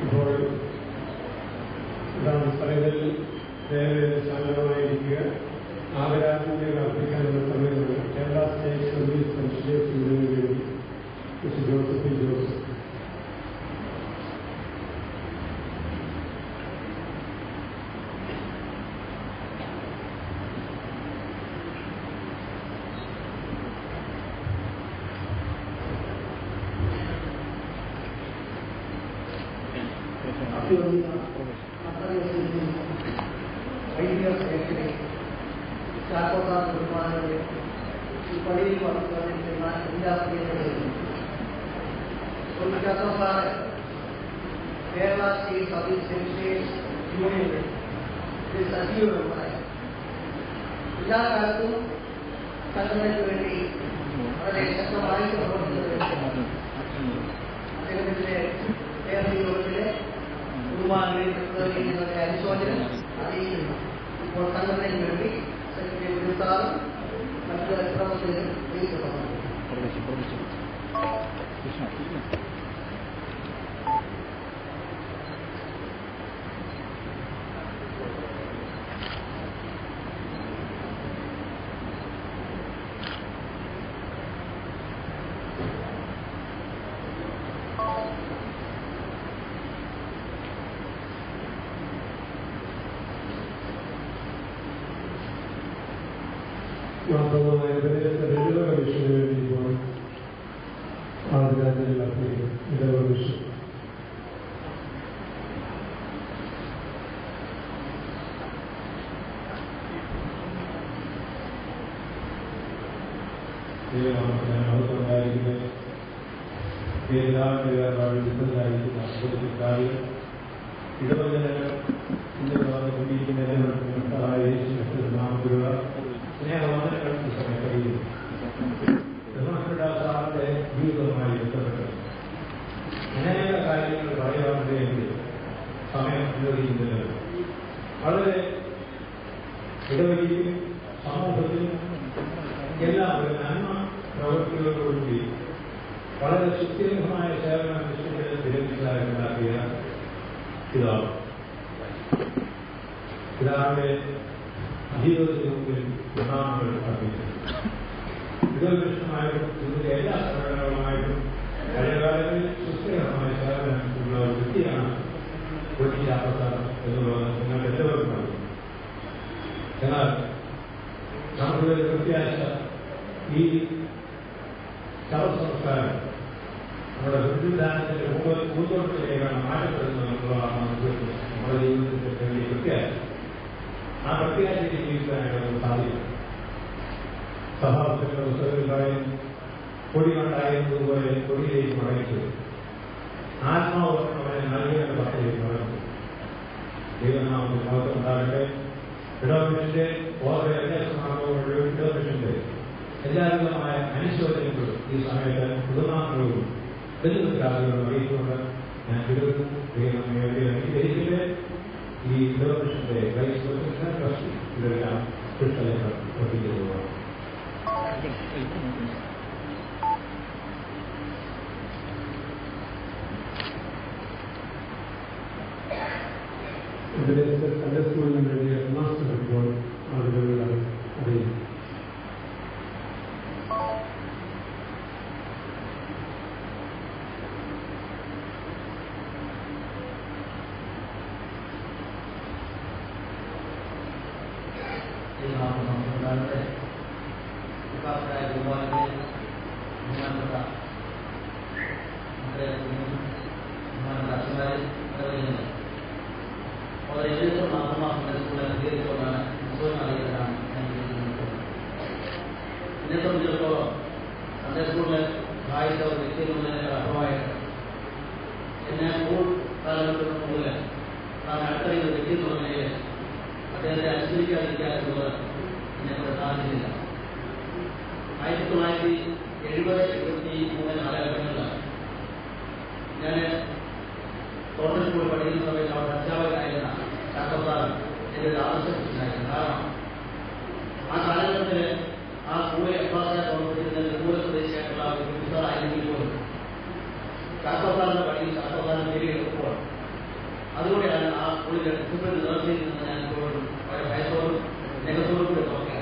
അപ്പോൾ ഇതാണ് സ്ഥലങ്ങളിൽ ദയവേത് ശാന്തമായിരിക്കുക ആദരാജ്ഞകൾ അർപ്പിക്കാനുള്ള സമയമാണ് കേരള സ്റ്റേറ്റ് സർവീസ് പെൻഷനേഴ്സ് യൂണിയന് വേണ്ടി മിസ്റ്റർ ജോസഫ് പി ജോസഫ് വൈദിക മേഖലയെ ചാക്കോട്ടാ കുടുംബാംഗങ്ങളെ ഈ പള്ളിയിൽ വന്നു വന്നിരിക്കുന്ന എല്ലാ പ്രിയപ്പെട്ടവരും ചാക്കോട്ടാണ് കേരള സ്റ്റേറ്റ് സർവീസ് പെൻഷനേഴ്സ് യൂണിയനിൽ ഒരു സജീവമായി എല്ലാ കാലത്തും സംഘടനയ്ക്ക് വേണ്ടി വളരെ ശക്തമായി പ്രവർത്തിച്ചത് അദ്ദേഹത്തിന്റെ കേരള യോഗത്തിലെ കുടുംബാംഗങ്ങളെ അനുശോചനം അറിയിക്കുന്നു ഇപ്പോൾ സംഘടനയ്ക്ക് വേണ്ടി സെക്രട്ടറി വിരുത്താറും മറ്റു പ്രവർത്തകരും അറിയിക്കപ്പെടുന്നു മാത്രമായ പ്രദേശത്തെ ദളിത കമ്മീഷന് വേണ്ടി ഇപ്പോൾ ആദരാഞ്ജലികൾ അർപ്പിക്കും ഇടവ കമ്മീഷൻ ദൈവനാമത്തിനായിരിക്കുന്ന വിശുദ്ധരായിരിക്കുന്ന അമ്പതിക്കാരിൽ ഇടവജനങ്ങൾ ഇന്ന് വന്നുകൊണ്ടിരിക്കുന്ന എല്ലാവർക്കും നാമത്തിലുള്ള സ്നേഹവന്ദനങ്ങൾ ഈ സമയം കഴിയുന്നു സാറിന്റെ ജീവിതവുമായി ബന്ധപ്പെട്ട് അനേക കാര്യങ്ങൾ പറയാൻ വേണ്ടി സമയം അനുവദിക്കുന്നില്ല വളരെ ഇടവഴിയിലും സമൂഹത്തിലും എല്ലാം ഒരു നന്മ പ്രവൃത്തികളോടുകൂടി വളരെ സുസ്ഥിരമായ സേവനം അനുഷ്ഠിച്ച് വിരമിച്ചതായി ഉണ്ടാക്കിയ പിതാവ് പിതാവിന്റെ ജീവിതത്തിന് മുമ്പിൽ പ്രധാനങ്ങൾ അർപ്പിച്ചു ഇതോദൃഷ്ടമായിട്ടും ഇതിന്റെ എല്ലാ സംഘടനകളുമായിട്ടും പഴയകാലങ്ങളിൽ സുസ്ഥിരമായ സേവനമുള്ള ഒരു വ്യക്തിയാണ് പൊട്ടിച്ചാപ്പത്താർ എന്നുള്ളത് നിങ്ങൾക്ക് എല്ലാവർക്കും അറിയാം എന്നാൽ നമ്മുടെ ഒരു പ്രത്യാശ ഈ ശവസംസ്കാരം നമ്മുടെ ബന്ധുദാനത്തിന്റെ പൂന്തോട്ടത്തിലേക്കാണ് മാറ്റപ്പെടുന്നത് എന്നുള്ളതാണ് നമുക്ക് നമ്മുടെ ജീവിതത്തിന്റെ വലിയ പ്രത്യാശ ആ പ്രത്യാശയിൽ ജീവിക്കാനായിട്ട് നമുക്ക് സാധിക്കും സഭാസത്തിന്റെ പുസ്തകത്തിൽ പറയും കൊടി കണ്ടായിരുന്നതുപോലെ കൊടിയിലേക്ക് മടങ്ങിച്ചു ആത്മാവ് അവനെ നൽകിയ പദ്ധതിയിൽ വളർന്നു ദൈവനാമത്തിൽ മഹത്വം ഉണ്ടാകട്ടെ ഇടോമിഷന്റെ ഓരോ അന്വേഷണമാകുമ്പോൾ ഇടോമിഷന്റെ എല്ലാവിധമായ അനുശോചനങ്ങളും ഈ സമയത്ത് കുടുംബാംഗങ്ങളും ബന്ധുമിത്രാദികളും അറിയിച്ചുകൊണ്ട് ഞാൻ വിടുന്നു ദൈവം വേണ്ടി അംഗീകരിക്കട്ടെ ഈ ഇടോമിഷന്റെ വൈസ് പ്രസിഡന്റ് ട്രസ്റ്റി ഇതെല്ലാം പുഷ്പലേഖം ഒപ്പിക്കുന്നതാണ് പ്രദേശത്തെ സൺഡേ സ്കൂളിന് വേണ്ടി മാസ്റ്റർ ഇപ്പോൾ ആളുകൾ അറിയിക്കും ഉണ്ടാകട്ടെ വികാസരായ കുമാരനെ ബഹുമാനപ്പെട്ട നമ്മുടെ ബഹുമാനപ്പെട്ട അച്ഛന്മാരെ നിർവഹിക്കുന്നത് വളരെ എഴുതുന്ന ആത്മാസം നൽകുന്ന വിദ്യാർത്ഥികളാണ് മുസ്ലിം അറിയിക്കാനാണ് ഞാൻ ചെയ്യുന്നത് എന്നെ സംബന്ധിച്ചിടത്തോളം സൺഡേ സ്കൂളിൽ വായിച്ച ഒരു വ്യക്തി എന്നുള്ളതിനേക്കാൾ അർത്ഥമായിട്ട് എന്നെ സ്കൂൾ കാലഘട്ടത്തിന് മുമ്പിൽ താൻ അടുത്തറിയുന്ന വ്യക്തി എന്നുള്ള നിലയിൽ അദ്ദേഹത്തെ അനുസരിക്കാതിരിക്കുക എന്നുള്ളത് എന്നെ കൊണ്ട് സാധിച്ചില്ല ആയിരത്തി തൊള്ളായിരത്തി എഴുപത് എഴുപത്തി മൂന്ന് കാലഘട്ടങ്ങളിൽ ഞാൻ തോട്ടം സ്കൂൾ പഠിക്കുന്ന സമയത്ത് അവിടെ അധ്യാപകനായിരുന്ന ചാക്കോത്താർ എൻ്റെ ഒരു ആദർശപുരുഷനായിരുന്നു കാരണം ആ കാലഘട്ടത്തിൽ ആ സ്കൂളിൽ എംബാസിഡർ പ്രവർത്തിക്കുന്ന നെടുമ്പൂര സ്വദേശിയായിട്ടുള്ള ഒരു പ്രൊഫസർ ആയിരുന്നെങ്കിൽ പോലും ചാക്കോത്താറിന്റെ പണിയിൽ ചാക്കോത്താറിന്റെ പേര് എടുക്കുമ്പോൾ അതുകൂടെയാണ് ആ സ്കൂളിന്റെ ഡിസിപ്ലിൻ നിലനിർത്തിയിരുന്നത് ഞാൻ ഇപ്പോഴും വളരെ ഭയത്തോടും രംഗത്തോടും കൂടി ഓർക്കുകയാണ്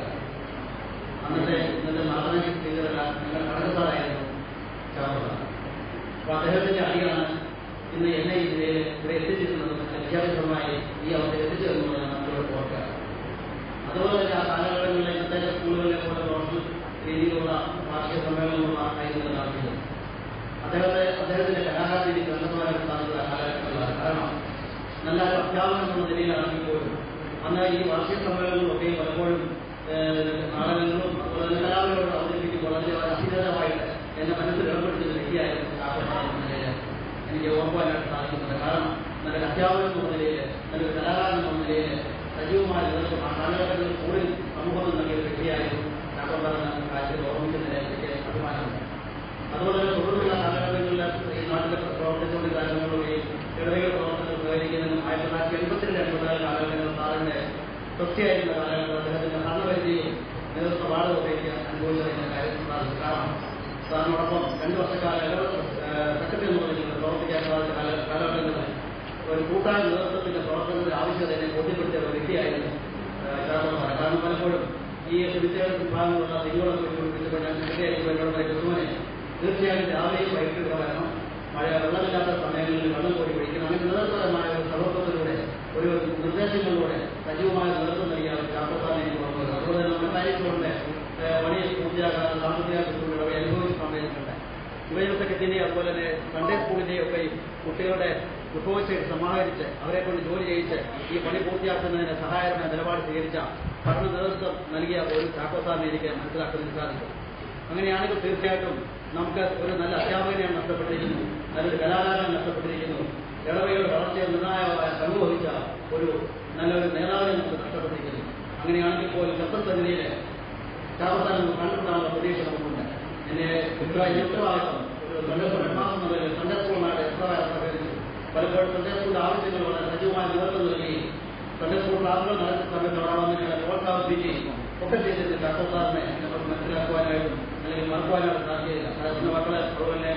അന്നത്തെ ഇന്നത്തെ മാത്തമാറ്റിക്സ് ടീച്ചറല്ല ഞങ്ങൾ കണക്ക് സാറായിരുന്നു ചാമ്പറ അപ്പൊ അദ്ദേഹത്തിന്റെ അടിയാണ് ഇന്ന് എന്നെ ഈ നിലയിൽ ഇവിടെ എത്തിച്ചിരുന്നതും വിദ്യാഭ്യാസമായി ഈ അവസ്ഥയിൽ എത്തിച്ചു എന്നുള്ളതാണ് നമ്മളിവിടെ ഓർക്കുക അതുപോലെ തന്നെ ആ കാലഘട്ടങ്ങളിൽ ഇന്നത്തെ സ്കൂളുകളിലെ പോലെ പ്രൊഫഷണൽ രീതിയിലുള്ള വാർഷിക സമ്മേളനങ്ങളും ആയിരുന്നു നടത്തിയത് അദ്ദേഹത്തെ അദ്ദേഹത്തിന്റെ കലാകാരത്തിൽ ഗ്രന്ഥമായിട്ട് സ്ഥാനത്ത് ആ കാലഘട്ടങ്ങളിലാണ് കാരണം നല്ല ഒരു അധ്യാപനം എന്ന നിലയിലാണെങ്കിൽ പോലും അന്ന് ഈ വാർഷിക സമ്മേളനങ്ങളൊക്കെ പലപ്പോഴും ഏഹ്, നാടകങ്ങളും അതുപോലെ തന്നെ കലാപരങ്ങളോട് അവതരിപ്പിക്കുമ്പോൾ അതിൽ വളരെ അഭിനേതമായിട്ട് എന്നെ മനസ്സിൽ ഏർപ്പെടുത്തുന്ന വ്യക്തിയായിരുന്നു കാക്കപ്പാട് എന്ന നിലയിൽ എനിക്ക് ഓർക്കുവാനായിട്ട് സാധിക്കുന്നുണ്ട് കാരണം നല്ലൊരു അധ്യാപകൻ എന്ന നിലയിൽ നല്ലൊരു കലാകാരൻ എന്ന നിലയിൽ സജീവമായ നേതൃത്വം ആ കാലഘട്ടങ്ങളിൽ കൂടുതൽ സമൂഹത്തിൽ നൽകിയ ഒരു വ്യക്തിയായിരുന്നു കാക്കപ്പാട് എന്ന കാര്യത്തിൽ ഓർമ്മിക്കുന്നതിൽ എനിക്ക് അഭിമാനമുണ്ട് അതുപോലെ തന്നെ തുടർന്നുള്ള കാലഘട്ടങ്ങളിൽ ഈ നാട്ടിലെ പ്രവർത്തിച്ചുകൊണ്ട് കാര്യങ്ങളുടെയും ഇടവകൾ പ്രവർത്തനങ്ങൾ സഹകരിക്കുന്നതിനും ആയിരത്തി തൊള്ളായിരത്തി എൺപത്തിരണ്ട് എൺപത്തിനാല് കാലഘട്ടങ്ങളിൽ സാറിന്റെ സ്വസ്തിയായിരുന്ന കാലഘട്ടം അദ്ദേഹത്തിന്റെ ഭരണപരിധിയും നേതൃത്വ പാഠമൊക്കെ എനിക്ക് അനുഭവിച്ചതിന്റെ കാര്യം സാധിച്ചു കാരണം സാറിനോടൊപ്പം രണ്ടു വർഷക്കാലം സെക്രട്ടറി എന്ന നിലയിൽ പ്രവർത്തിക്കാൻ സാധിച്ച കാല- കാലഘട്ടങ്ങളിൽ ഒരു കൂട്ടായ നേതൃത്വത്തിന്റെ പ്രവർത്തനത്തിന്റെ ആവശ്യകത എന്നെ ബോധ്യപ്പെടുത്തിയ ഒരു വ്യക്തിയായിരുന്നു ചാർത്തമാർ കാരണം പലപ്പോഴും ഈ വിദ്യാഭ്യാസ വിഭാഗങ്ങളുള്ള നിങ്ങളൊക്കെ വിളിച്ചപ്പോൾ ഞാൻ സെക്രട്ടറി എന്നോട് ക്രിസ്തുവിനെ തീർച്ചയായും രാവിലെയും വൈകിട്ട് ഇവിടെ വരണം മഴ വെള്ളമില്ലാത്ത സമയങ്ങളിൽ വെള്ളം കോരി ഒഴിക്കണം അങ്ങനെ നിരന്തരമായ ഒരു പ്രവർത്തനത്തിലൂടെ ഒരു നിർദ്ദേശങ്ങളിലൂടെ സജീവമായ നേതൃത്വം നൽകിയ ഒരു ചാർത്തസാറിനെ എനിക്ക് ഓർമ്മ വരുന്നു അതുപോലെ തന്നെ നമ്മുടെ കാര്യങ്ങളുണ്ട് പണി പൂർത്തിയാക്കാൻ സാമ്പത്തിക ബുദ്ധിമുട്ടുകൾ അനുഭവിച്ച സമയത്തുണ്ട് യുവജനസംഘത്തിന്റെയും അതുപോലെ തന്നെ സൺഡേ സ്കൂളിന്റെയും ഒക്കെ ഈ കുട്ടികളുടെ വിഭവശേഷി സമാഹരിച്ച് അവരെ കൊണ്ട് ജോലി ചെയ്യിച്ച് ഈ പണി പൂർത്തിയാക്കുന്നതിന് സഹായകരമായ നിലപാട് സ്വീകരിച്ച ഭരണ നേതൃത്വം നൽകിയ ഒരു ചാക്കോസാറിനെ എനിക്ക് മനസ്സിലാക്കുന്നതിന് സാധിക്കും അങ്ങനെയാണെങ്കിൽ തീർച്ചയായിട്ടും നമുക്ക് ഒരു നല്ല അധ്യാപകനെയാണ് നഷ്ടപ്പെട്ടിരിക്കുന്നു നല്ലൊരു കലാകാരനെ നഷ്ടപ്പെട്ടിരിക്കുന്നു ഇടവയുടെ വളർച്ചയിൽ നിർണായകമായ പങ്ക് വഹിച്ച ഒരു നല്ലൊരു നേതാവിനെ നമുക്ക് നഷ്ടപ്പെട്ടിരിക്കുന്നു അങ്ങനെയാണെങ്കിൽ പോലും ശബ്ദസന്നിധിയിൽ ചാവസ്ഥാനം കണ്ടിട്ടുള്ള പ്രതീക്ഷ നമുക്കുണ്ട് എന്നെ ഉത്തര ഈ ഉത്തരവാദിത്വം ഒരു സന്ദർഭ മാസം മുതൽ സന്ദർഭവുമായിട്ട് എത്ര സഹകരിച്ചു പലപ്പോഴും സന്ദർഭങ്ങളുടെ ആവശ്യങ്ങൾ വളരെ സജീവമായ നേതൃത്വം നൽകി സന്ദർഭ ക്ലാസുകൾ നടത്തുന്ന സമയത്ത് അവിടെ വന്ന് ഞങ്ങളെ പ്രോത്സാഹിപ്പിക്കുകയും ഒക്കെ ചെയ്തിട്ട് ചാക്കോസാറിനെ നമുക്ക് മനസ്സിലാക്കുവാനായിട്ടും അല്ലെങ്കിൽ മറക്കുവാനായിട്ട് സാധ്യതയില്ല സാധിക്കുന്ന മക്കളെ അതുപോലെ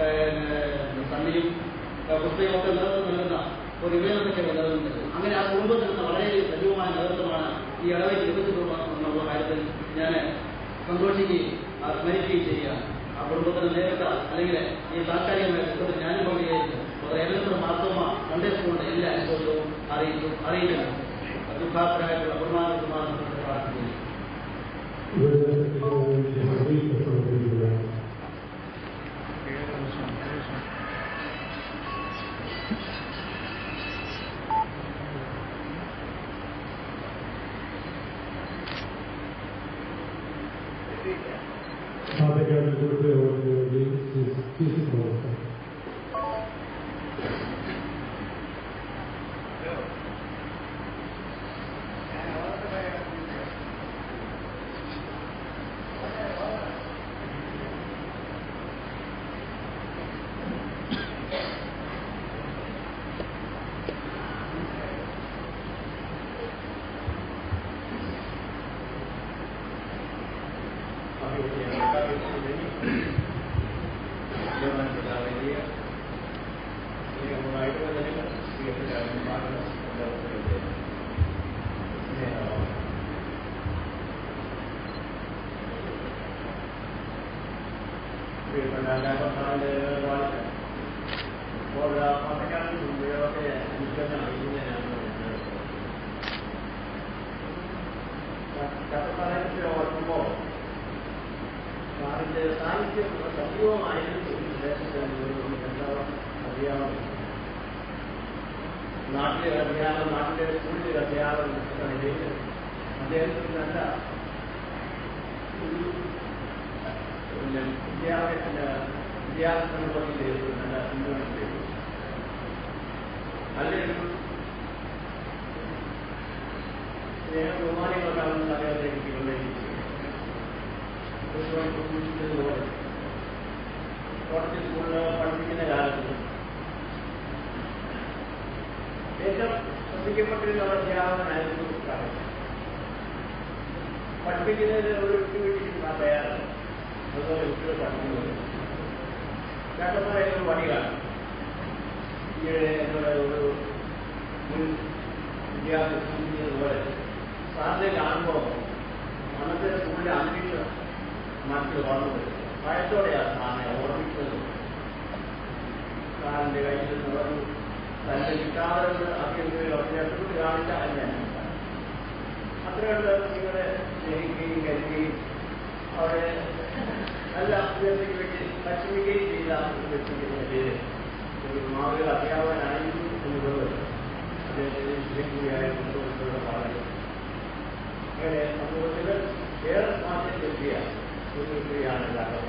സണ്ണിയും പുസ്തകവും ഒക്കെ നേതൃത്വം നൽകുന്ന ഒരു വിവേചനത്തെ നിലനിൽക്കുന്നത് അങ്ങനെ ആ കുടുംബത്തിൽ നിന്ന് വളരെ സജീവമായ നേതൃത്വമാണ് ഈ ഇടവയിൽ ലഭിച്ചിട്ടുള്ളത് എന്നുള്ള കാര്യത്തിൽ ഞാൻ സന്തോഷിക്കുകയും ആ സ്മരിക്കുകയും ചെയ്യുക ആ കുടുംബത്തിന് നേരിട്ട അല്ലെങ്കിൽ ഈ താൽക്കാലികമായ ദുഃഖത്തിൽ ഞാനും പങ്കുചേരുന്നു അത് ഏതെങ്കിലും മാർത്തോമ സൺഡേ സ്കൂളിന്റെ എല്ലാ അനുഭവവും അറിയിച്ചു അറിയിക്കുന്നു ദുഃഖാത്തരായിട്ടുള്ള കുർമാന കുർമാനത്തെ പ്രാർത്ഥിക്കുന്നു സാധകരുടെ ദുരുപയോഗത്തിന് വേണ്ടി ശിശുപ്രവർത്തനം ഓർക്കുമ്പോൾ അതിന്റെ സാഹിത്യം സജീവമായിരുന്നു ഈ പ്രദേശത്ത് എല്ലാവരും അറിയാവുന്നു നാട്ടിലെ അധ്യാപനം നാട്ടിലെ സ്കൂളിലെ അധ്യാപനം എന്ന നിലയിൽ അദ്ദേഹത്തിന് നല്ല ഒരു പിന്നെ വിദ്യാഭ്യാസ വിദ്യാഭ്യാസത്തിൽ നല്ല പിന്തുണ ചെയ്തു നല്ലൊരു സ്നേഹ ബഹുമാനികളൊക്കെ അദ്ദേഹത്തെ കുട്ടികളിലേക്ക് സൂചിപ്പിച്ചതുപോലെ കോടതി സ്കൂളിൽ പഠിപ്പിക്കുന്ന കാലത്ത് ഏറ്റവും ശ്രദ്ധിക്കപ്പെട്ടിരുന്ന ഒരു അധ്യാപകനായിരുന്നു കാലം പഠിപ്പിക്കുന്നതിന് ഒരു വിട്ടുവീഴ്ച തയ്യാറാണ് അതുപോലെ കുട്ടികൾ പഠിക്കുന്നത് ചേട്ടന്മാരെ ഒരു പണിയാണ് ഈയിടെ എന്നോട് ഒരു ഇയാൾക്ക് ചിന്തിച്ചതുപോലെ സാറിനെ കാണുമ്പോൾ അന്നത്തെ സ്കൂളിലെ അന്തരീക്ഷം മനസ്സിൽ വളർന്നു വരും ഭയത്തോടെയാണ് സാറിനെ ഓർമ്മിക്കുന്നത് സാറിന്റെ കയ്യിൽ നിന്ന് പറഞ്ഞു തന്റെ കിട്ടാതെ അഭ്യർത്ഥികൾ കാണിച്ച അല്ല അത്രയുണ്ട് നിങ്ങളെ സ്നേഹിക്കുകയും കരുതുകയും അവിടെ നല്ല അഭ്യർത്ഥിക്ക് വേണ്ടി പരിശ്രമിക്കുകയും ചെയ്ത ഒരു വ്യക്തിയുടെ പേര് ഒരു മാതൃക അധ്യാപകനായിരുന്നു എന്നുള്ളത് അദ്ദേഹത്തിന് ശരിയായ കൊണ്ടുവന്നിട്ടുള്ള പാഠങ്ങൾ അങ്ങനെ സമൂഹത്തിൽ ഏറെ മാറ്റം ചെലുത്തിയ ഒരു വ്യക്തിയാണ്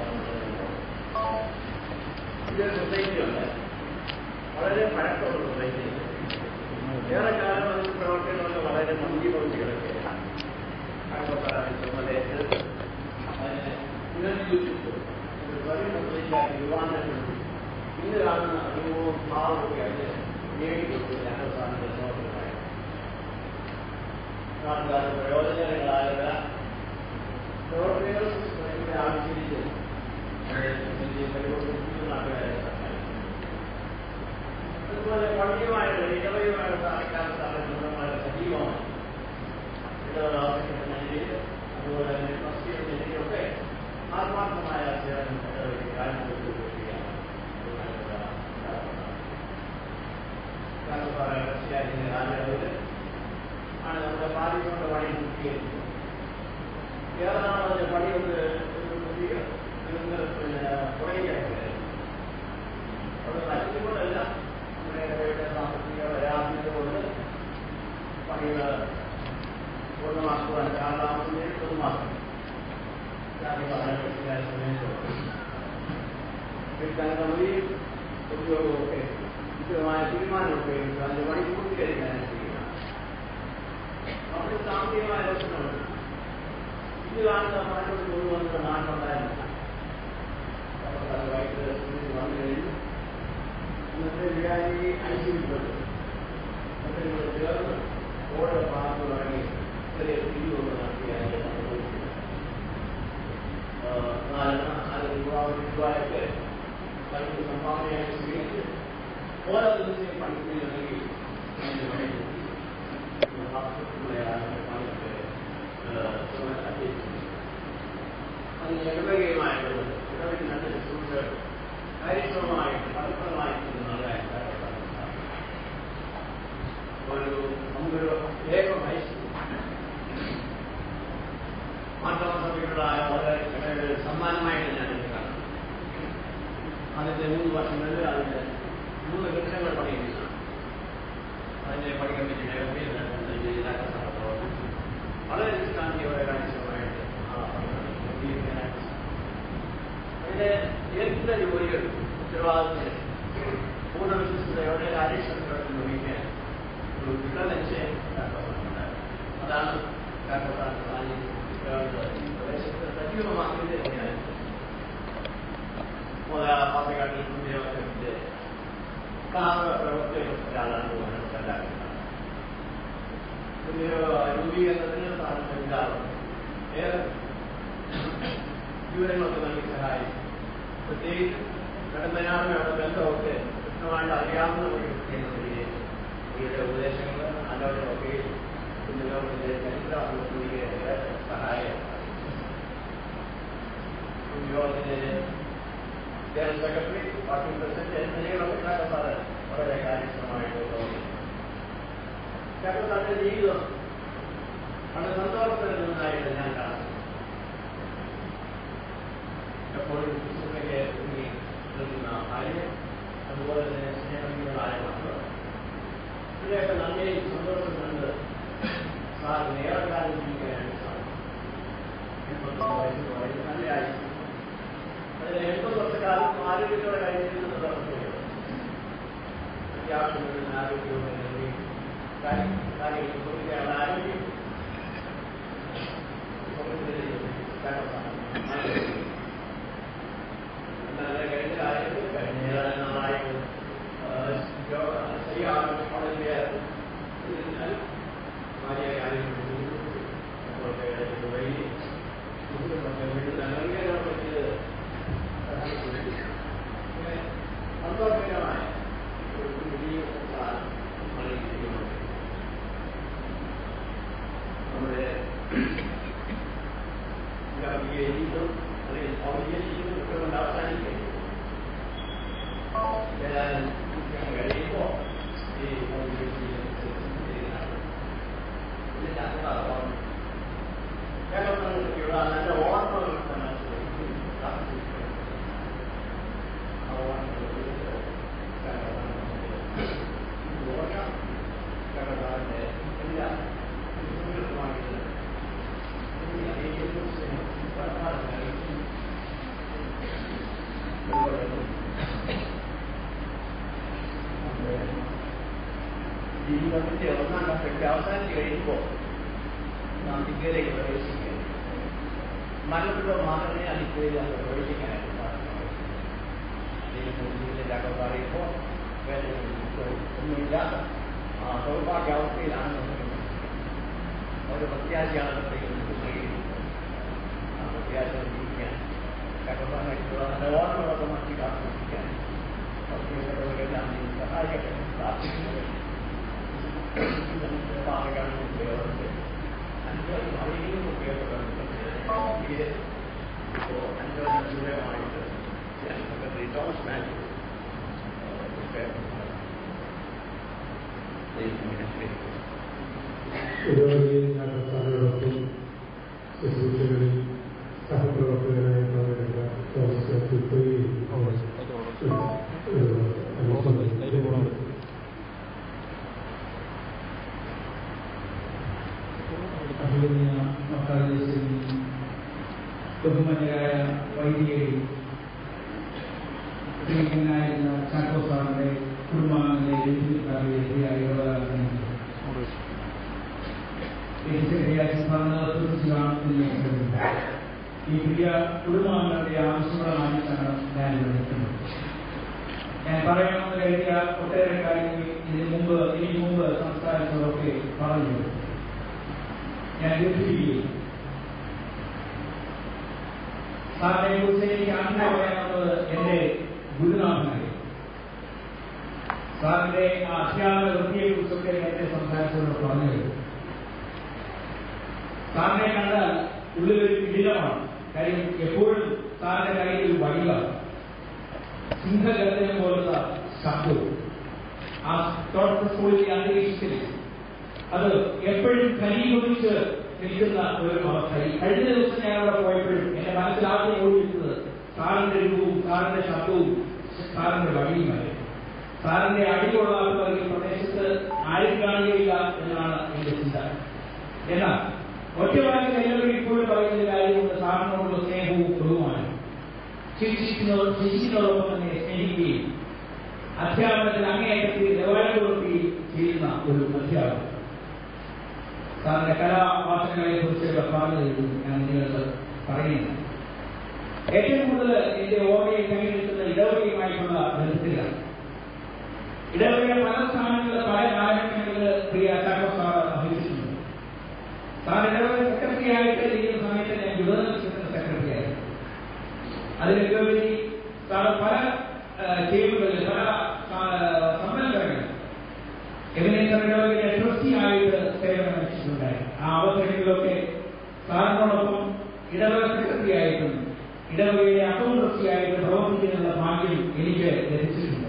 ഇതൊരു സൊസൈറ്റിയുണ്ട് വളരെ പഴക്കമുള്ള സൊസൈറ്റി ഏറെ കാലം അതിന് പ്രവർത്തനങ്ങളൊക്കെ വളരെ മന്ദി പകുതി കിടക്കുകയാണ് ചുമതലയേറ്റ് അതിനെ പുനരുജ്ജീവിച്ചു ഒരു വലിയ സൊസൈറ്റിയാക്കി യുവാനങ്ങൾ ഇന്ന് കാണുന്ന അനുഭവവും ഭാവമൊക്കെ അതിന് നേടിക്കൊടുത്തു ഞങ്ങൾ സാറിന്റെ സമർപ്പണമായി നാട്ടുകാരുടെ പ്രയോജനങ്ങളായ പ്രവർത്തനങ്ങൾ ആവിഷ്കരിച്ച് നാട്ടുകാരെ അതുപോലെ പള്ളിയുമായുള്ള ഇടവയുമായുള്ള ആൾക്കാരുടെ വളരെ സജീവമാണ് ഇടവരാവശ്യപ്പെടുന്നതിൽ അതുപോലെ തന്നെ മസ്തിയൊക്കെ ആത്മാർത്ഥമായ സേവനം ഇടവയ്ക്ക് കാഴ്ചവെക്കുകയാണ് കാലയളവിൽ ആണ് നമ്മുടെ പാലിക്കൊണ്ട് പണി പൂർത്തീകരിക്കുന്നത് ഏറെ നാൾ അതിന്റെ പണി ഒന്ന് ഒരു പുതിയ പിന്നെ കുറയുകയാണ് അത് നശിച്ചുകൊണ്ടല്ല നമ്മുടെ ഇടവയുടെ സാമ്പത്തിക വരാതിന്റെ കൊണ്ട് പണികൾ പൂർണ്ണമാക്കുവാൻ കാലാവസ്ഥയെ പൂർണ്ണമാക്കും സമയത്തും ഉദ്യോഗമൊക്കെ കൃത്യമായ തീരുമാനമൊക്കെ എടുത്ത് അതിന്റെ പണി പൂർത്തീകരിക്കാൻ ചെയ്യുക നമ്മുടെ സാമ്പത്തികമായ പ്രശ്നമുണ്ട് ഇത് കാണുന്ന പണത്തോട് കൊണ്ടുവന്ന നാട്ടിലുണ്ടായിരുന്നു വൈകിട്ട് വന്നു കഴിഞ്ഞു ഇന്നത്തെ വികാരി ഐശ്വര്യപ്പെട്ടു എന്നിട്ട് ചേർന്ന് ഓരോ ഭാഗത്ത് തുടങ്ങി ചെറിയ തിരിവുകൾ നടത്തിയായി നാലെണ്ണ അല്ലെങ്കിൽ രൂപാവധി രൂപയൊക്കെ പണിക്ക് സംഭാവനയായി സ്വീകരിച്ച് ഓരോ ദിവസവും പണിക്ക് നൽകി അതിന്റെ പണി പണിയൊക്കെ അതിന് ഇടവകയുമായിട്ടുള്ളത് ഇടവയ്ക്ക് നല്ല റിസോഴ്സ് കാര്യക്ഷമമായിട്ട് ഫലപ്രദമായിട്ട് നൽകാൻ ഒരു നമുക്കൊരു ഏകം മാറ്റസഭയുടെ വളരെ സമ്മാനമായിട്ട് ഞാൻ കാണുന്നു അതിന്റെ മൂന്ന് വർഷങ്ങളിൽ അതിന്റെ മൂന്ന് കെട്ടിടങ്ങൾ പണിയുന്നതാണ് അതിന്റെ പണി കമ്മിറ്റിയുടെ വളരെ വിശ്രാന്തിയോടെ കാര്യക്ഷമമായിട്ട് അതിന്റെ എല്ലാ ജോലികൾ ഉത്തരവാദിത്തത്തിന് പൂർണ്ണ വിശ്വസതയോടെ കാര്യക്ഷമതയോടെ നിർവഹിക്കാൻ ഒരു ദൃഢനിശ്ചയം അതാണ് പ്രദേശത്ത് സജീവമാക്കിയത് പാർട്ടിക്കാട്ടിൽ കുഞ്ഞിന്റെ കാർമിക പ്രവർത്തകരും ഒരാളാണ് മനസ്സിലാക്കുന്നത് രൂപീകരണത്തിന് സാധനം ഏറെ വിവരങ്ങളൊക്കെ നൽകി സഹായിക്കും പ്രത്യേകിച്ച് കടമ്പനാടുമായുള്ള ബന്ധമൊക്കെ കൃത്യമായിട്ട് അറിയാവുന്ന ഒരു വ്യക്തിയെന്ന ഇവരുടെ ഉപദേശങ്ങൾ ആലോചനയൊക്കെ കുഞ്ഞുങ്ങളുടെ ചരിത്ര അനുഭൂതിക്ക് സഹായം യോഗത്തിന്റെ ജനറൽ സെക്രട്ടറി പാർട്ടി പ്രസിഡന്റ് എന്നിവയൊക്കെ സാറ് വളരെ കാര്യക്ഷമമായിട്ട് തോന്നി തന്റെ ജീവിതം വളരെ സന്തോഷപ്പെടുന്നതായിട്ട് ഞാൻ കാണുന്നു എപ്പോഴും ക്രിസ്തുവിനെ നിൽക്കുന്ന ഭാര്യ അതുപോലെ തന്നെ സ്നേഹങ്ങളായ മക്കൾ ഇതിനെയൊക്കെ നന്ദിയും സന്തോഷം കണ്ട് സാറിന് ഏറെക്കാലം ജീവിക്കാനായിട്ട് സാധിക്കും എൺപത്തൊന്ന് വയസ്സ് പറയുന്നത് നല്ല ആയിരിക്കും അതിന് എൺപത് വർഷക്കാലം ആരോഗ്യത്തോടെ കഴിഞ്ഞിരുന്നത് അവസ്ഥയുണ്ട് അത്യാവശ്യം ആരോഗ്യവും കാര്യങ്ങൾ കൊടുക്കുകയാണ് ആരോഗ്യം നല്ല കഴിഞ്ഞ കാര്യത്തിൽ കഴിഞ്ഞ ഏതാനും നാളായിട്ട് ശരിയാണ് വളരെ ഭാര്യ കാര്യങ്ങൾ വൈകി വീട്ടിൽ അനർഗീകരണം പറ്റിയത് സന്തോഷകരമായ ഒരു വലിയ സാധനം അതാണ് ഓർമ്മ കേരളത്തിനെ പറ്റിയുള്ള നല്ല ഓർമ്മകൾ തന്നെ കാത്തിരിക്കുന്നു. ആ ഓർമ്മകൾ ഓർക്കാം കേരളത്തിലെ എല്ലാ സുഹൃത്തുമായിട്ട് ജീവിതത്തിന്റെ ഒന്നാം ഘട്ടത്തിൽ അവസാനിച്ച് കഴിയുമ്പോൾ നാം ദിഗ്ഗയിലേക്ക് പ്രവേശിക്കുകയാണ് മരണത്തിലൂടെ മാത്രമേ ആ ദിഗ്ഗയിൽ അത് പ്രവേശിക്കാനായിട്ട് സാധിക്കൂ ജീവിതത്തിന്റെ അകം പറയുമ്പോൾ വേറെ ഒന്നുമില്ലാത്ത ആ സൗഭാഗ്യാവസ്ഥയിലാണ് നമ്മൾ ഒരു പ്രത്യാശയാണ് ആ പ്രത്യാശ ജീവിക്കാൻ കടപ്പാനായിട്ടുള്ള നല്ല ഓർമ്മകളൊക്കെ മാറ്റി കാത്തിരിക്കാൻ പ്രിയപ്പെട്ടവരെല്ലാം നീ സഹായിക്കട്ടെ പ്രാർത്ഥിക്കുന്നത് പാറകാണ് ഉപയോഗത്തെ അഞ്ചോളം അറിയുന്ന ഉപയോഗപ്പെടുന്നത് ഇപ്പോൾ അഞ്ചോളം ദൂരമായിട്ട് സെക്രട്ടറി തോമസ് മാത്യു ഇതുവരെ നാട്ടസ്ഥാനോടൊപ്പം ശുശ്രൂഷകളിൽ സഹപ്രവർത്തകനായ പങ്കെടുത്ത തോമസ് തിരുപ്പതിയും അഭിനയ മക്കാദേശിൽ ബഹുമാന്യരായ വൈദികരെയും പ്രിയനായിരുന്ന ചാക്കോ സാറിന്റെ കുടുംബാംഗങ്ങളെ ബന്ധുക്കാരെ എതിരായ ഈ പ്രിയ കുടുംബാംഗങ്ങളുടെ ആവശ്യമുള്ള മാനിച്ചാണ് ഞാൻ വിളിക്കുന്നത് ഞാൻ പറയണമെന്ന് കരുതിയ ഒട്ടേറെ കാര്യങ്ങൾ ഇതിന് മുമ്പ് ഇതിന് മുമ്പ് സംസാരിച്ചതൊക്കെ പറഞ്ഞു ഞാൻ ദീർഘിപ്പിക്കുകയും സാറിനെ കുറിച്ച് എനിക്ക് ആദ്യം പറയാനുള്ളത് എന്റെ ഗുരുനാഥനായി സാറിന്റെ ആ അധ്യാപന വൃത്തിയെ കുറിച്ചൊക്കെ നേരത്തെ സംസാരിച്ചത് പറഞ്ഞു സാറിനെ കണ്ടാൽ ഉള്ളിലൊരു കിടിലമാണ് കാര്യം എപ്പോഴും സാറിന്റെ കയ്യിൽ ഒരു വടിവാണ് സിംഹഗർജനം പോലുള്ള ശബ്ദവും ആ തുടക്ക സ്കൂളിലെ അന്തരീക്ഷത്തിൽ അത് എപ്പോഴും ഖനീഭവിച്ച് നിൽക്കുന്ന ഒരു അവസ്ഥ ഈ കഴിഞ്ഞ ദിവസം ഞാൻ അവിടെ പോയപ്പോഴും എന്റെ മനസ്സിൽ ആദ്യം ഓടിയിരുന്നത് സാറിന്റെ രൂപവും സാറിന്റെ ശബ്ദവും സാറിന്റെ വഴിയുമായി സാറിന്റെ അടികൊള്ളാത്തവർ ഈ പ്രദേശത്ത് ആരും കാണുകയില്ല എന്നാണ് എന്റെ ചിന്ത എന്നാൽ ഒറ്റവാക്കിൽ എല്ലാവരും ഇപ്പോഴും പറയുന്ന കാര്യമുണ്ട് സാറിനോടുള്ള സ്നേഹവും ബഹുമാനവും ശിക്ഷിക്കുന്നതോട് ശിക്ഷിക്കുന്നതോടൊപ്പം തന്നെ സ്നേഹിക്കുകയും അധ്യാപനത്തിൽ അങ്ങേയറ്റത്തിൽ നിലവാരപ്പെടുത്തി ചെയ്യുന്ന ഒരു അധ്യാപകൻ സാറിന്റെ കലാവാസനകളെ കുറിച്ച് പറഞ്ഞു ഞാൻ നിങ്ങൾക്ക് പറയുന്നു ഏറ്റവും കൂടുതൽ എന്റെ ഓർമ്മയിൽ തങ്ങി നിൽക്കുന്ന ഇടവകയുമായിട്ടുള്ള ബന്ധത്തിലാണ് ഇടവകയുടെ പല സ്ഥാനങ്ങളിൽ പല കാലഘട്ടങ്ങളിൽ പ്രിയ ചാക്കോ സാർ വഹിച്ചിട്ടുണ്ട് സാർ ഇടവക സെക്രട്ടറി ആയിട്ട് ഇരിക്കുന്ന സമയത്ത് ഞാൻ യുവജന സെക്രട്ടറി ആയിരുന്നു അതിലുപരി സാർ പല ടീമുകളിൽ പല സമ്മേളനങ്ങളിൽ എമിനേറ്റർ ഇടവകയുടെ ട്രസ്റ്റി ആയിട്ട് സേവനം അനുഷ്ഠിച്ചിട്ടുണ്ടായി ആ അവസരങ്ങളിലൊക്കെ സാറിനോടൊപ്പം ഇടവക സെക്രട്ടറി ആയിട്ടും ഇടവകയുടെ അക്കൗണ്ട് ട്രസ്റ്റി ആയിട്ട് പ്രവർത്തിക്കാനുള്ള ഭാഗ്യം എനിക്ക് ലഭിച്ചിട്ടുണ്ട്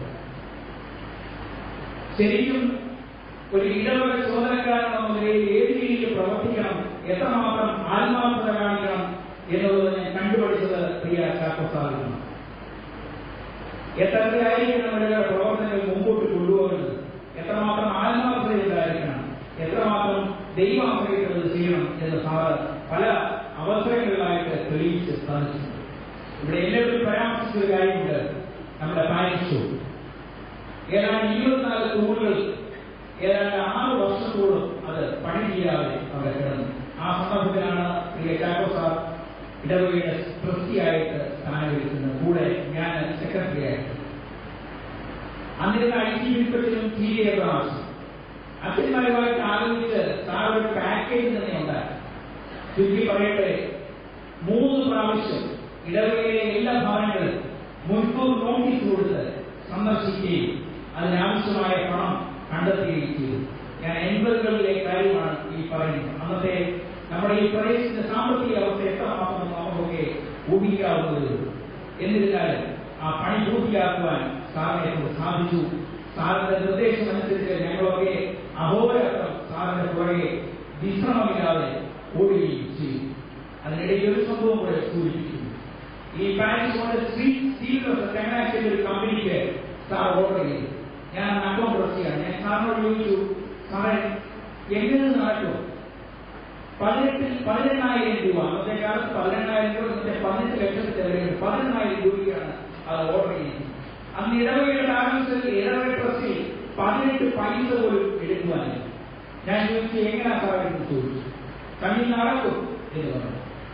ശരിക്കും ഒരു ഇടവക ചുമതലക്കാരൻ എന്ന നിലയിൽ ഏത് രീതിയിൽ പ്രവർത്തിക്കണം എത്രമാത്രം ആത്മാർത്ഥത കാണിക്കണം എന്നുള്ളത് ഞാൻ കണ്ടുപിടിച്ചത് പ്രിയ ചാക്കോ സാറിനാണ് എത്രയായിരിക്കണം അവരുടെ പ്രവർത്തനങ്ങൾ മുമ്പോട്ട് കൊണ്ടുപോകുന്നത് എത്രമാത്രം ആത്മാർത്ഥതയുണ്ടായിരിക്കണം എത്രമാത്രം ദൈവാശ്രയിക്കുന്നത് ചെയ്യണം എന്ന് സാറ് പല അവസരങ്ങളിലായിട്ട് തെളിയിച്ച് സാധിച്ചിട്ടുണ്ട് ഇവിടെ എല്ലാവരും പരാമർശിച്ച ഒരു കാര്യമുണ്ട് നമ്മുടെ പാരിഷ് ഷോ ഏതാണ്ട് ഇരുപത്തിനാല് തൂണുകൾ ഏതാണ്ട് ആറ് വർഷത്തോളം അത് പണി ചെയ്യാതെ അവിടെ കിടന്നു ആ സന്ദർഭത്തിലാണ് പ്രിയ ചാക്കോ സാർ ഇടവകയുടെ ട്രസ്റ്റിയായിട്ട് സ്ഥാനമേൽക്കുന്നത് കൂടെ ഞാൻ സെക്രട്ടറി ആയിട്ട് അന്നിരുന്ന ഐ ടി വിൽപ്പത്തിനും ടി ഡി പ്രാവശ്യം അച്ഛന്മാരുമായിട്ട് ആലോചിച്ച് സാർ ഒരു പാക്കേജ് തന്നെ ഉണ്ടായി ചുരുക്കി പറയട്ടെ മൂന്ന് പ്രാവശ്യം ഇടവകയിലെ എല്ലാ ഭവനങ്ങളും മുൻകൂർ നോട്ടീസ് കൊടുത്ത് സന്ദർശിക്കുകയും അതിനാവശ്യമായ പണം കണ്ടെത്തുകയും ചെയ്തു ഞാൻ എൺപതുകളിലെ കാര്യമാണ് ഈ പറയുന്നത് അന്നത്തെ നമ്മുടെ ഈ പ്രദേശത്തിന്റെ സാമ്പത്തിക അവസ്ഥ എത്രമാത്രം നമുക്കൊക്കെ ഊഹിക്കാവുന്നത് എന്നിരുന്നാലും ആ പണി പൂർത്തിയാക്കുവാൻ സാറിനെ കൊണ്ട് സാധിച്ചു സാറിന്റെ നിർദ്ദേശമനുസരിച്ച് ഞങ്ങളൊക്കെ അഹോരാത്രം സാറിന്റെ പുറകെ വിശ്രമമില്ലാതെ ഓടുകയും ചെയ്തു അതിനിടയിൽ ഒരു സംഭവം കൂടെ സൂചിപ്പിക്കുന്നു ഈ പാരീസ് കൊണ്ട് സ്റ്റീൽ ചങ്ങനാശ്ശേരി ഒരു കമ്പനിക്ക് സാർ ഓർഡർ ചെയ്തു ഞാൻ അക്കൗണ്ട് പ്രസിയാണ് ഞാൻ സാറിനോട് ചോദിച്ചു സാറേ എങ്ങനെ നടക്കും പതിനെട്ടിൽ പതിനെണ്ണായിരം രൂപ അന്നത്തെ കാലത്ത് പതിനെണ്ണായിരം രൂപ ഇന്നത്തെ പതിനെട്ട് ലക്ഷത്തിൽ വിലയുണ്ട് പതിനെണ്ണായിരം രൂപയ്ക്കാണ് അത് ഓർഡർ ചെയ്യുന്നത് അന്ന് ഇടവകയുടെ ബാലൻസിൽ ഇടവക ട്രസ്റ്റിൽ പതിനെട്ട് പൈസ പോലും എടുക്കുവാനില്ല ഞാൻ ചോദിച്ചു എങ്ങനെയാ സാറേ എന്ന് ചോദിച്ചു കണ്ണിൽ നടക്കും എന്ന് പറഞ്ഞു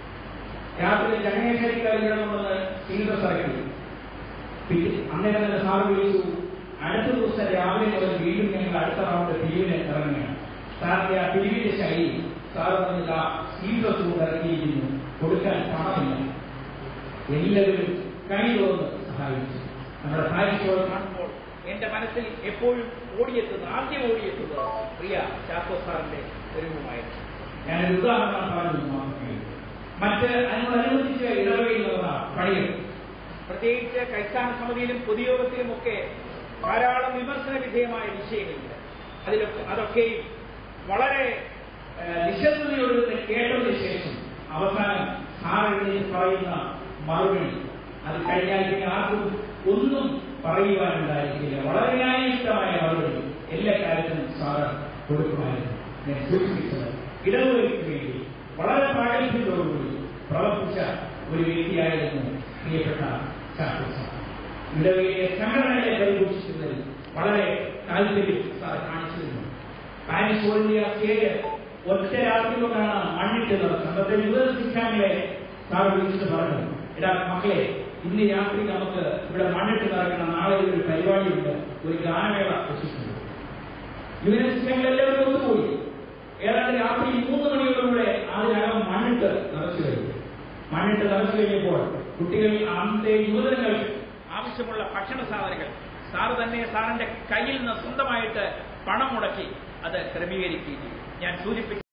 രാത്രി ചങ്ങനാശ്ശേരിക്കാർ ഇവിടെ കൊണ്ടുവന്ന് സീനിയർ ഇറക്കി പിന്നെ അന്നേരം തന്നെ സാറ് വിളിച്ചു അടുത്ത ദിവസം രാവിലെ മുതൽ വീണ്ടും ഞങ്ങൾ അടുത്ത റൗണ്ട് പിരിവിന് ഇറങ്ങുകയാണ് സാറിന്റെ ആ പിരിവിന്റെ ശൈലി സാറ് പറഞ്ഞില്ല സീനിയർസ് കൊണ്ട് ഇറക്കിയിരിക്കുന്നു കൊടുക്കാൻ പണമില്ല എല്ലാവരും കൈ തോന്ന് സഹായിച്ചു നമ്മുടെ ഭാര്യയോട് കാണുമ്പോൾ എന്റെ മനസ്സിൽ എപ്പോഴും ഓടിയെത്തുന്നത് ആദ്യം ഓടിയെത്തുന്നത് പ്രിയ ചാക്കോ സാറിന്റെ ഒരുവുമായിരുന്നു ഞാനൊരു ഉദാഹരണം പറഞ്ഞു മാത്രമേ മറ്റ് അതിനോടനുബന്ധിച്ച ഇടവകയിലുള്ള പണികൾ പ്രത്യേകിച്ച് കൈസ്ഥാന സമിതിയിലും പൊതുയോഗത്തിലും ഒക്കെ ധാരാളം വിമർശന വിധേയമായ വിഷയങ്ങളുണ്ട് അതിലൊക്കെ അതൊക്കെയും വളരെ ഏഹ്, നിശബ്ദതയോട് കേട്ടതിന് ശേഷം അവസാനം സാറിന് പറയുന്ന മറുപടി അത് കഴിഞ്ഞാൽ പിന്നെ ആർക്കും ഒന്നും പറയുവാനുണ്ടായിരിക്കില്ല വളരെ ന്യായയുക്തമായ മറുപടി എല്ലാ കാര്യത്തിനും സാറ് കൊടുക്കുമായിരുന്നു ഞാൻ സൂചിപ്പിച്ചത് ഇടവുകൾക്ക് വേണ്ടി വളരെ പ്രാഗൽഭ്യത്തോടുകൂടി പ്രവർത്തിച്ച ഒരു വ്യക്തിയായിരുന്നു പ്രിയപ്പെട്ട ചാക്കോ സാർ ഇടവകയിലെ സംഘടനകളെ പരിപോഷിക്കുന്നതിൽ വളരെ താല്പര്യം സാർ കാണിച്ചിരുന്നു പാരീസ് ഓൾ ഇന്ത്യ സ്റ്റേജ് ഒറ്റ രാത്രി കൊണ്ടാണ് മണ്ണിട്ട് നടന്നത് അന്നത്തെ യുവ ശിക്ഷാങ്ങളെ സാർ വിളിച്ചിട്ട് പറഞ്ഞു എടാ മക്കളെ ഇന്ന് രാത്രി നമുക്ക് ഇവിടെ മണ്ണിട്ട് നടക്കുന്ന നാളെ ഒരു പരിപാടിയുണ്ട് ഒരു ഗാനമേള വെച്ചിട്ടുണ്ട് യുവനസിസ്റ്റങ്ങൾ എല്ലാവരും ഒത്തുപോയി ഏതാണ്ട് രാത്രി മൂന്ന് മണിയോടുകൂടെ അതിനകം മണ്ണിട്ട് നിറച്ചു കഴിഞ്ഞു മണ്ണിട്ട് നിറച്ചു കഴിഞ്ഞപ്പോൾ കുട്ടികൾ അന്നത്തെ യുവജനങ്ങൾ ആവശ്യമുള്ള ഭക്ഷണ സാധനങ്ങൾ സാറ് തന്നെ സാറിന്റെ കയ്യിൽ നിന്ന് സ്വന്തമായിട്ട് പണം മുടക്കി അത് ക്രമീകരിക്കുകയും ചെയ്തു ഞാൻ സൂചിപ്പിച്ച